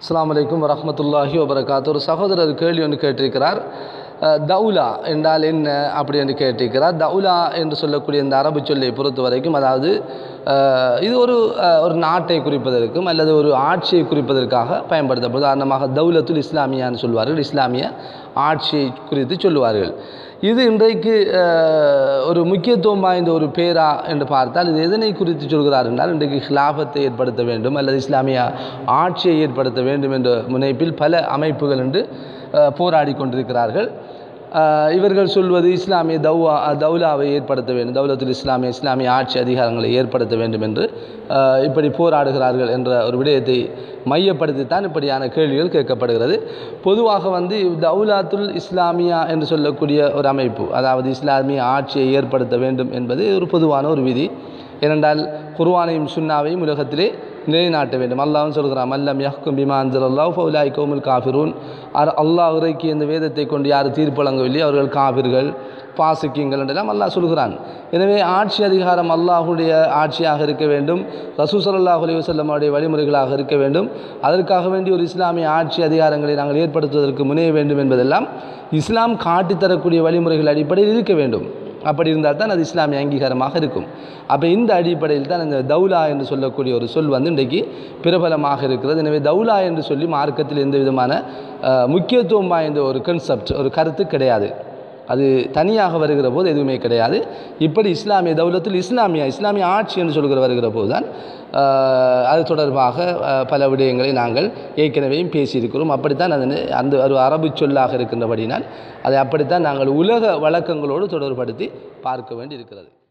அஸ்ஸலாமு அலைக்கும் வரஹ்மத்துல்லாஹி வபரகாத்து ஒரு சகோதரர் கேள்வி ஒன்று கேட்டிருக்கிறார் அஹ், தௌலா என்றால் என்ன அப்படி என்று கேட்டிருக்கிறார் தௌலா என்று சொல்லக்கூடிய இந்த அரபு சொல்லை பொறுத்த வரைக்கும் அதாவது அஹ், இது ஒரு அஹ், ஒரு நாட்டை குறிப்பதற்கும் அல்லது ஒரு ஆட்சியை குறிப்பதற்காக பயன்படுத்தப்படுது உதாரணமாக தௌலத்துல் இஸ்லாமியான்னு சொல்வார்கள் இஸ்லாமிய ஆட்சியை குறித்து சொல்லுவார்கள் இது இன்றைக்கு அஹ், ஒரு முக்கியத்துவம் வாய்ந்த ஒரு பேரா என்று பார்த்தால் இது எதனை குறித்து சொல்கிறார் என்றால் இன்றைக்கு ஹிலாஃபத்தை ஏற்படுத்த வேண்டும் அல்லது இஸ்லாமிய ஆட்சியை ஏற்படுத்த வேண்டும் என்ற முனைப்பில் பல அமைப்புகள் என்று அஹ், போராடி கொண்டிருக்கிறார்கள் அஹ், இவர்கள் சொல்வது இஸ்லாமிய தௌவா தௌலாவை ஏற்படுத்த வேண்டும் தௌலத்துல் இஸ்லாமிய இஸ்லாமிய ஆட்சி அதிகாரங்களை ஏற்படுத்த வேண்டும் என்று அஹ், இப்படி போராடுகிறார்கள் என்ற ஒரு விடயத்தை மையப்படுத்தித்தான் இப்படியான கேள்விகள் கேட்கப்படுகிறது பொதுவாக வந்து தௌலாத்துல் இஸ்லாமியா என்று சொல்லக்கூடிய ஒரு அமைப்பு அதாவது இஸ்லாமிய ஆட்சியை ஏற்படுத்த வேண்டும் என்பது ஒரு பொதுவான ஒரு விதி ஏனென்றால் குர்ஆனையும் சுன்னாவையும் உலகத்திலே நிலைநாட்ட வேண்டும் அல்லாஹ்வும் சொல்கிறான் மல்லம் யஹ்கும் பிமா அன்சல் அல்லாஹ் ஃபவுலாய் கௌமுல் காஃபிரூன் அர் அல்லாஹ் இறக்கிய இந்த வேதத்தை கொண்டு யார் தீர்ப்பு வழங்கவில்லையோ அவர்கள் காபிர்கள் பாசிக்கிங்கள் என்றெல்லாம் அல்லாஹ் சொல்கிறான் எனவே ஆட்சி அதிகாரம் அல்லாஹுடைய ஆட்சியாக இருக்க வேண்டும் ரசூ ஸல்லல்லாஹு அலைஹி வஸல்லம் அவருடைய வழிமுறைகளாக இருக்க வேண்டும் அதற்காக வேண்டி ஒரு இஸ்லாமிய ஆட்சி அதிகாரங்களை நாங்கள் ஏற்படுத்துவதற்கு முனைய வேண்டும் என்பதெல்லாம் இஸ்லாம் காட்டித் தரக்கூடிய வழிமுறைகள் அடிப்படையில் இருக்க வேண்டும் அப்படி இருந்தால் தான் அது இஸ்லாமிய அங்கீகாரமாக இருக்கும் அப்போ இந்த அடிப்படையில் தான் இந்த தௌலா என்று சொல்லக்கூடிய ஒரு சொல் வந்து இன்றைக்கு பிரபலமாக இருக்கிறது எனவே தௌலா என்று சொல்லி மார்க்கத்தில் எந்த விதமான அஹ், முக்கியத்துவம் வாய்ந்த ஒரு கன்செப்ட் ஒரு கருத்து கிடையாது அது தனியாக வருகிற போது எதுவுமே கிடையாது இப்படி இஸ்லாமிய தௌலத்தில் இஸ்லாமிய இஸ்லாமிய ஆட்சி என்று சொல்கிற வருகிற போது தான் ஆஹ், அது தொடர்பாக ஆஹ், பல விடயங்களை நாங்கள் ஏற்கனவேயும் பேசியிருக்கிறோம் அப்படித்தான் அது அந்த ஒரு அரபு சொல்லாக இருக்கின்றபடினால் அதை அப்படித்தான் நாங்கள் உலக வழக்கங்களோடு தொடர்படுத்தி பார்க்க வேண்டி இருக்கிறது